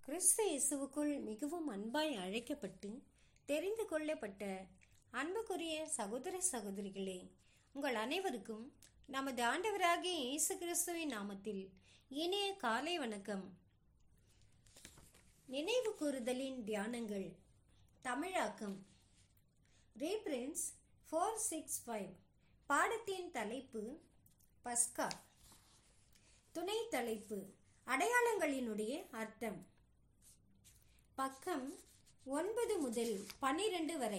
கிறிஸ்து இயேசுவுக்குள் மிகவும் அன்பாய் அழைக்கப்பட்டு தெரிந்து கொள்ளப்பட்ட அன்புக்குரிய சகோதர சகோதரிகளே உங்கள் அனைவருக்கும் நமது ஆண்டவராகிய இயேசு கிறிஸ்துவின் நாமத்தில் இனிய காலை வணக்கம் நினைவு கூறுதலின் தியானங்கள் தமிழாக்கம் ரீப்ரின்ஸ் ஃபோர் சிக்ஸ் ஃபைவ் பாடத்தின் தலைப்பு பஸ்கா துணை தலைப்பு அடையாளங்களினுடைய அர்த்தம் பக்கம் ஒன்பது முதல் பன்னிரண்டு வரை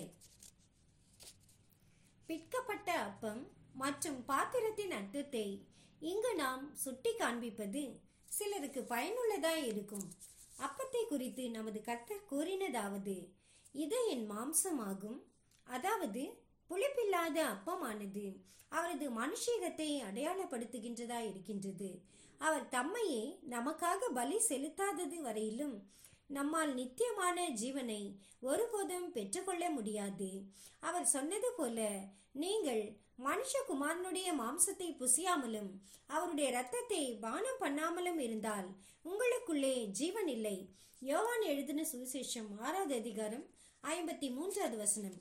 பிற்கப்பட்ட அப்பம் மற்றும் பாத்திரத்தின் அர்த்தத்தை இங்கு நாம் சுட்டி காண்பிப்பது சிலருக்கு பயனுள்ளதாய் இருக்கும் அப்பத்தை குறித்து நமது கர்த்தர் கூறினதாவது இது என் மாம்சமாகும் அதாவது புளிப்பில்லாத அப்பமானது அவரது மனுஷீகத்தை அடையாளப்படுத்துகின்றதா இருக்கின்றது அவர் தம்மையே நமக்காக பலி செலுத்தாதது வரையிலும் நம்மால் நித்தியமான ஜீவனை ஒருபோதும் பெற்றுக்கொள்ள முடியாது அவர் சொன்னது போல நீங்கள் மனுஷகுமாரனுடைய மாம்சத்தை புசியாமலும் அவருடைய இரத்தத்தை பானம் பண்ணாமலும் இருந்தால் உங்களுக்குள்ளே ஜீவன் இல்லை யோவான் எழுதின சுவிசேஷம் ஆறாவது அதிகாரம் ஐம்பத்தி மூன்றாவது வசனம்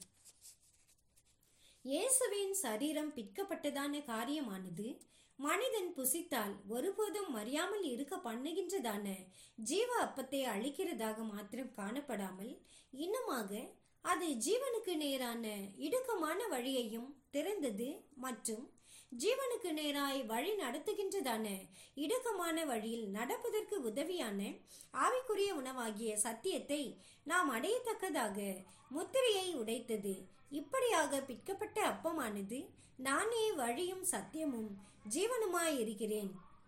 இயேசுவின் சரீரம் பிற்கப்பட்டதான காரியமானது மனிதன் புசித்தால் ஒருபோதும் மறியாமல் இருக்க பண்ணுகின்றதான ஜீவ அப்பத்தை அழிக்கிறதாக மாத்திரம் காணப்படாமல் இன்னுமாக அது ஜீவனுக்கு நேரான இடுக்கமான வழியையும் திறந்தது மற்றும் ஜீவனுக்கு நேராய் வழி நடத்துகின்றதான இடுக்கமான வழியில் நடப்பதற்கு உதவியான ஆவிக்குரிய உணவாகிய சத்தியத்தை நாம் அடையத்தக்கதாக முத்திரையை உடைத்தது இப்படியாக பிற்கப்பட்ட அப்பமானது நானே வழியும் சத்தியமும் ஜீவனுமாய் இருக்கிறேன்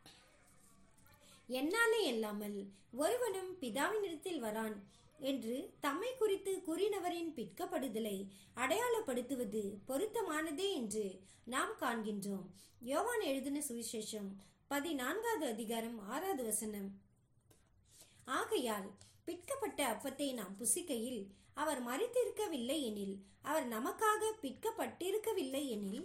என்னாலே இல்லாமல் ஒருவனும் பிதாவினிடத்தில் வரான் என்று தம்மை குறித்து கூறினவரின் பிற்கப்படுதலை அடையாளப்படுத்துவது பொருத்தமானதே என்று நாம் காண்கின்றோம் யோவான் எழுதின சுவிசேஷம் பதினான்காவது அதிகாரம் ஆறாவது வசனம் ஆகையால் பிற்கப்பட்ட அப்பத்தை நாம் புசிக்கையில் அவர் மறித்திருக்கவில்லை எனில் அவர் நமக்காக பிற்கப்பட்டிருக்கவில்லை எனில்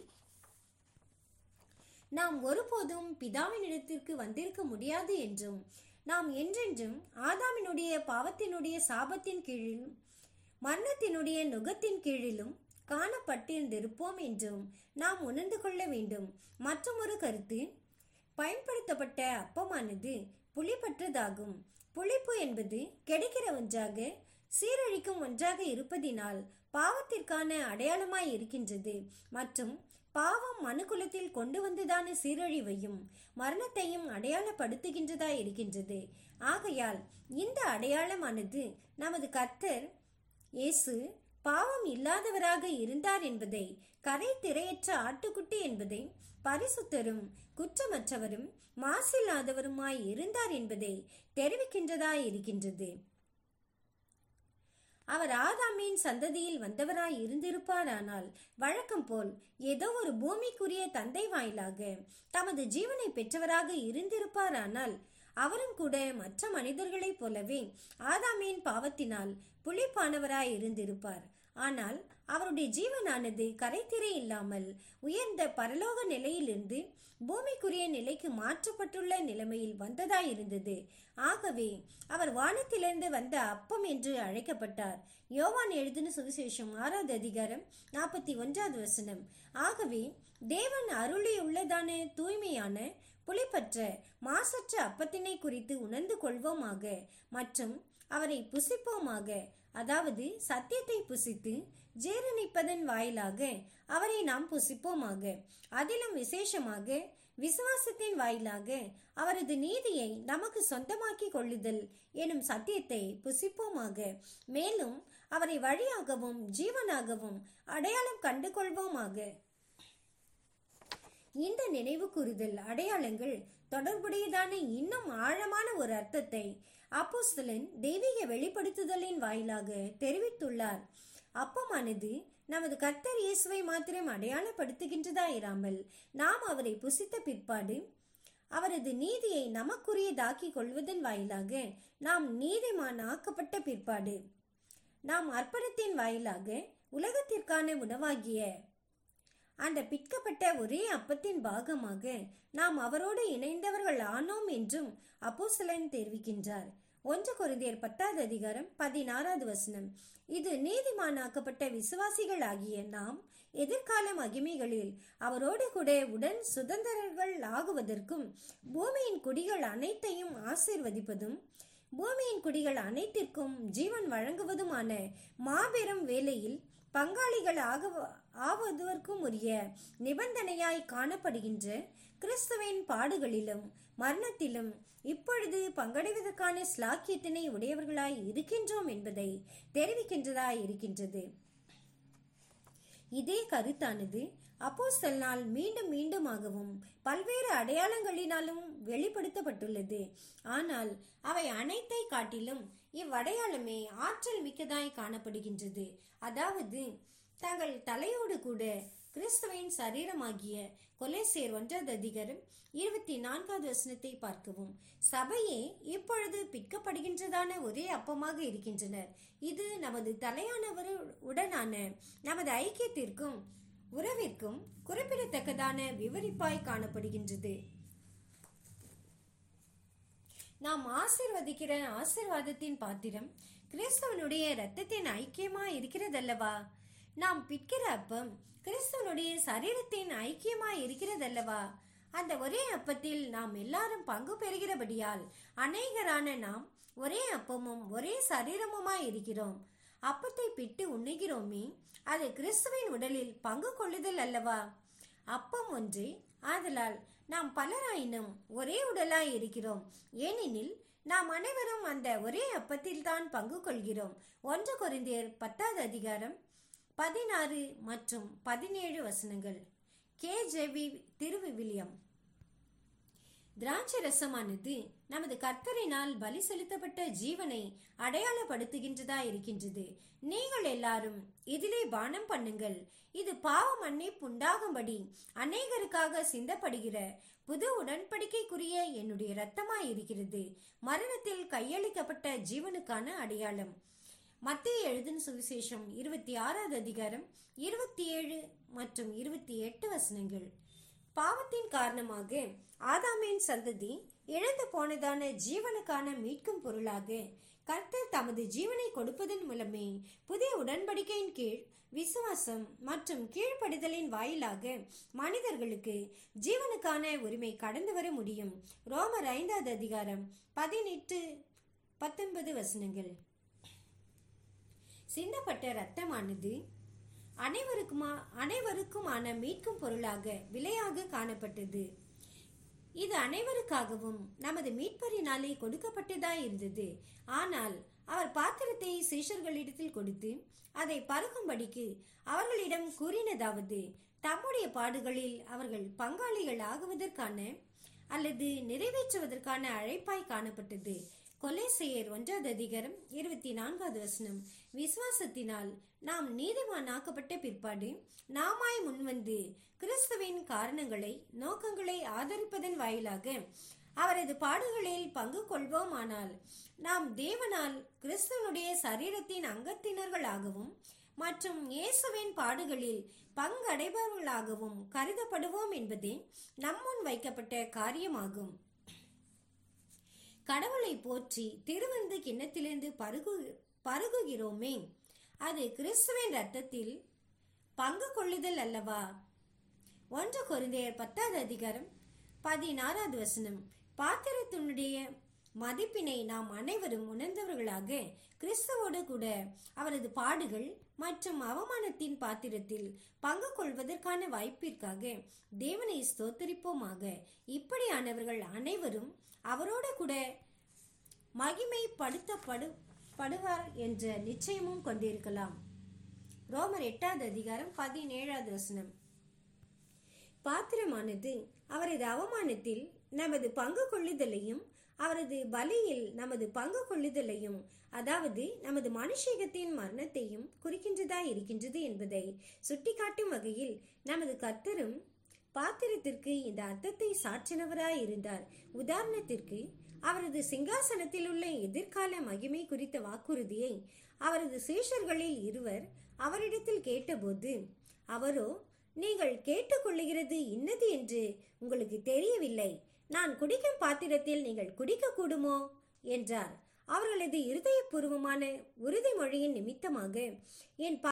நாம் ஒருபோதும் பிதாவினிடத்திற்கு வந்திருக்க முடியாது என்றும் நாம் என்றென்றும் ஆதாமினுடைய பாவத்தினுடைய சாபத்தின் கீழிலும் மரணத்தினுடைய நுகத்தின் கீழிலும் காணப்பட்டிருந்திருப்போம் என்றும் நாம் உணர்ந்து கொள்ள வேண்டும் மற்றும் ஒரு கருத்து பயன்படுத்தப்பட்ட அப்பமானது புளிப்பற்றதாகும் புளிப்பு என்பது கிடைக்கிற ஒன்றாக சீரழிக்கும் ஒன்றாக இருப்பதினால் பாவத்திற்கான அடையாளமாய் இருக்கின்றது மற்றும் பாவம் மனுக்குலத்தில் கொண்டு வந்ததான சீரழிவையும் மரணத்தையும் அடையாளப்படுத்துகின்றதா இருக்கின்றது ஆகையால் இந்த அடையாளமானது நமது கர்த்தர் இயேசு பாவம் இல்லாதவராக இருந்தார் என்பதை கரை திரையற்ற ஆட்டுக்குட்டி என்பதை பரிசுத்தரும் குற்றமற்றவரும் மாசில்லாதவருமாய் இருந்தார் என்பதை தெரிவிக்கின்றதா இருக்கின்றது அவர் ஆதாமின் சந்ததியில் வந்தவராய் இருந்திருப்பாரானால் வழக்கம் போல் ஏதோ ஒரு பூமிக்குரிய தந்தை வாயிலாக தமது ஜீவனை பெற்றவராக இருந்திருப்பாரானால் அவரும் கூட மற்ற மனிதர்களைப் போலவே ஆதாமின் பாவத்தினால் புளிப்பானவராய் இருந்திருப்பார் ஆனால் அவருடைய ஜீவனானது கரைத்திரை இல்லாமல் உயர்ந்த பரலோக நிலையிலிருந்து பூமிக்குரிய நிலைக்கு மாற்றப்பட்டுள்ள நிலைமையில் வந்ததாய் இருந்தது ஆகவே அவர் வானத்திலிருந்து வந்த அப்பம் என்று அழைக்கப்பட்டார் யோவான் எழுதின சுவிசேஷம் ஆறாவது அதிகாரம் நாற்பத்தி ஒன்றாவது வசனம் ஆகவே தேவன் அருளி உள்ளதான தூய்மையான புலிப்பற்ற மாசற்ற அப்பத்தினை குறித்து உணர்ந்து கொள்வோமாக மற்றும் அவரை புசிப்போமாக அதாவது சத்தியத்தை புசித்து ஜீரணிப்பதன் வாயிலாக அவரை நாம் புசிப்போமாக அதிலும் விசேஷமாக விசுவாசத்தின் வாயிலாக அவரது நீதியை நமக்கு சொந்தமாக்கி கொள்ளுதல் எனும் சத்தியத்தை புசிப்போமாக மேலும் அவரை வழியாகவும் ஜீவனாகவும் அடையாளம் கண்டு கொள்வோமாக இந்த நினைவு கூறுதல் அடையாளங்கள் தொடர்புடையதான இன்னும் ஆழமான ஒரு அர்த்தத்தை அப்போஸ்தலன் தெய்வீக வெளிப்படுத்துதலின் வாயிலாக தெரிவித்துள்ளார் அப்பமானது நமது கர்த்தர் இயேசுவை மாத்திரம் அடையாளப்படுத்துகின்றதா இராமல் நாம் அவரை புசித்த பிற்பாடு அவரது நீதியை நமக்குரியதாக்கி கொள்வதன் வாயிலாக நாம் நீதிமான் ஆக்கப்பட்ட பிற்பாடு நாம் அர்ப்பணத்தின் வாயிலாக உலகத்திற்கான உணவாகிய அந்த பிற்கப்பட்ட ஒரே அப்பத்தின் பாகமாக நாம் அவரோடு இணைந்தவர்கள் ஆனோம் என்றும் அப்போஸ்தலன் தெரிவிக்கின்றார் ஒன்று கொரிந்தியர் பத்தாவது அதிகாரம் பதினாறாவது வசனம் இது நீதிமானாக்கப்பட்ட விசுவாசிகள் ஆகிய நாம் எதிர்கால மகிமைகளில் அவரோடு கூட உடன் சுதந்திரர்கள் ஆகுவதற்கும் பூமியின் குடிகள் அனைத்தையும் ஆசீர்வதிப்பதும் பூமியின் குடிகள் அனைத்திற்கும் ஜீவன் வழங்குவதுமான மாபெரும் வேலையில் பங்காளிகள் ஆக ஆவதற்கும் உரிய நிபந்தனையாய் காணப்படுகின்ற கிறிஸ்துவின் பாடுகளிலும் மரணத்திலும் இப்பொழுது பங்கடைவதற்கான ஸ்லாக்கியத்தினை உடையவர்களாய் இருக்கின்றோம் என்பதை தெரிவிக்கின்றதாய் இருக்கின்றது இதே கருத்தானது அப்போஸ்தலனால் மீண்டும் மீண்டுமாகவும் பல்வேறு அடையாளங்களினாலும் வெளிப்படுத்தப்பட்டுள்ளது ஆனால் அவை அனைத்தை காட்டிலும் இவ்வடையாளமே ஆற்றல் மிக்கதாய் காணப்படுகின்றது அதாவது தங்கள் தலையோடு கூட கிறிஸ்துவின் சரீரமாகிய கொலேசேர் ஒன்றாவது அதிகாரம் இருபத்தி நான்காவது வசனத்தை பார்க்கவும் சபையே இப்பொழுது பிற்கப்படுகின்றதான ஒரே அப்பமாக இருக்கின்றனர் இது நமது தலையானவர் உடனான நமது ஐக்கியத்திற்கும் உறவிற்கும் குறிப்பிடத்தக்கதான விவரிப்பாய் காணப்படுகின்றது நாம் ஆசிர்வதிக்கிற ஆசிர்வாதத்தின் பாத்திரம் கிறிஸ்தவனுடைய இரத்தத்தின் ஐக்கியமா இருக்கிறதல்லவா நாம் பிற்கிற அப்பம் கிறிஸ்தவனுடைய சரீரத்தின் ஐக்கியமா இருக்கிறதல்லவா அந்த ஒரே அப்பத்தில் நாம் எல்லாரும் பங்கு பெறுகிறபடியால் அநேகரான நாம் ஒரே அப்பமும் ஒரே சரீரமுமாய் இருக்கிறோம் அப்பத்தை பிட்டு உண்ணுகிறோமே அது கிறிஸ்துவின் உடலில் பங்கு கொள்ளுதல் அல்லவா அப்பம் ஒன்றே ஆதலால் நாம் பலராயினும் ஒரே உடலாய் இருக்கிறோம் ஏனெனில் நாம் அனைவரும் அந்த ஒரே அப்பத்தில் தான் பங்கு கொள்கிறோம் ஒன்று கொரிந்தியர் பத்தாவது அதிகாரம் பதினாறு மற்றும் பதினேழு வசனங்கள் கே ஜெவி திருவிவிலியம் திராட்சை ரசமானது நமது கர்த்தரினால் பலி செலுத்தப்பட்ட ஜீவனை அடையாளப்படுத்துகின்றதா இருக்கின்றது நீங்கள் எல்லாரும் இதிலே பானம் பண்ணுங்கள் இது பாவ மன்னிப்பு உண்டாகும்படி அநேகருக்காக சிந்தப்படுகிற புது உடன்படிக்கைக்குரிய என்னுடைய இரத்தமாய் இருக்கிறது மரணத்தில் கையளிக்கப்பட்ட ஜீவனுக்கான அடையாளம் மத்திய எழுதின சுவிசேஷம் இருபத்தி ஆறாவது அதிகாரம் இருபத்தி ஏழு மற்றும் இருபத்தி எட்டு வசனங்கள் பாவத்தின் காரணமாக ஆதாமின் சந்ததி இழந்து போனதான ஜீவனுக்கான மீட்கும் பொருளாக கர்த்தர் தமது ஜீவனை கொடுப்பதன் மூலமே புதிய உடன்படிக்கையின் கீழ் விசுவாசம் மற்றும் கீழ்ப்படிதலின் வாயிலாக மனிதர்களுக்கு ஜீவனுக்கான உரிமை கடந்து வர முடியும் ரோமர் ஐந்தாவது அதிகாரம் பதினெட்டு பத்தொன்பது வசனங்கள் சிந்தப்பட்ட இரத்தமானது அனைவருக்குமா அனைவருக்குமான மீட்கும் பொருளாக விலையாக காணப்பட்டது இது அனைவருக்காகவும் நமது மீட்பரினாலே கொடுக்கப்பட்டதா இருந்தது ஆனால் அவர் பாத்திரத்தை சீஷர்களிடத்தில் கொடுத்து அதை பருகும்படிக்கு அவர்களிடம் கூறினதாவது தம்முடைய பாடுகளில் அவர்கள் பங்காளிகள் ஆகுவதற்கான அல்லது நிறைவேற்றுவதற்கான அழைப்பாய் காணப்பட்டது கொலேசையர் ஒன்றாவது அதிகாரம் இருபத்தி நான்காவது வசனம் விசுவாசத்தினால் நாம் நீதிமானாக்கப்பட்ட பிற்பாடு நாமாய் முன்வந்து கிறிஸ்துவின் காரணங்களை நோக்கங்களை ஆதரிப்பதன் வாயிலாக அவரது பாடுகளில் பங்கு கொள்வோமானால் நாம் தேவனால் கிறிஸ்துவனுடைய சரீரத்தின் அங்கத்தினர்களாகவும் மற்றும் இயேசுவின் பாடுகளில் பங்கடைபவர்களாகவும் கருதப்படுவோம் என்பதே நம்முன் வைக்கப்பட்ட காரியமாகும் கடவுளை போற்றி திருவந்து கிண்ணத்திலிருந்து பருகு பருகுகிறோமே அது கிறிஸ்துவின் ரத்தத்தில் பங்கு கொள்ளுதல் அல்லவா ஒன்று கொரிந்தையர் பத்தாவது அதிகாரம் பதினாறாவது வசனம் பாத்திரத்தினுடைய மதிப்பினை நாம் அனைவரும் உணர்ந்தவர்களாக கிறிஸ்துவோடு கூட அவரது பாடுகள் மற்றும் அவமானத்தின் பாத்திரத்தில் பங்கு கொள்வதற்கான வாய்ப்பிற்காக தேவனை ஸ்தோத்தரிப்போமாக இப்படியானவர்கள் அனைவரும் அவரோடு கூட மகிமைப்படுத்தப்படு படுவார் என்ற நிச்சயமும் கொண்டிருக்கலாம் ரோமர் எட்டாவது அதிகாரம் பதினேழாவது வசனம் பாத்திரமானது அவரது அவமானத்தில் நமது பங்கு கொள்ளுதலையும் அவரது பலியில் நமது பங்கு கொள்ளுதலையும் அதாவது நமது மனுஷகத்தின் மரணத்தையும் குறிக்கின்றதா இருக்கின்றது என்பதை சுட்டிக்காட்டும் வகையில் நமது கர்த்தரும் பாத்திரத்திற்கு இந்த அர்த்தத்தை சாற்றினவராய் இருந்தார் உதாரணத்திற்கு அவரது சிங்காசனத்தில் உள்ள எதிர்கால மகிமை குறித்த வாக்குறுதியை அவரது சீஷர்களில் இருவர் அவரிடத்தில் கேட்டபோது அவரோ நீங்கள் கேட்டுக்கொள்ளுகிறது இன்னது என்று உங்களுக்கு தெரியவில்லை நான் குடிக்கும் பாத்திரத்தில் நீங்கள் குடிக்க கூடுமோ என்றார் அவர்களது இருதயபூர்வமான உறுதிமொழியின் நிமித்தமாக என்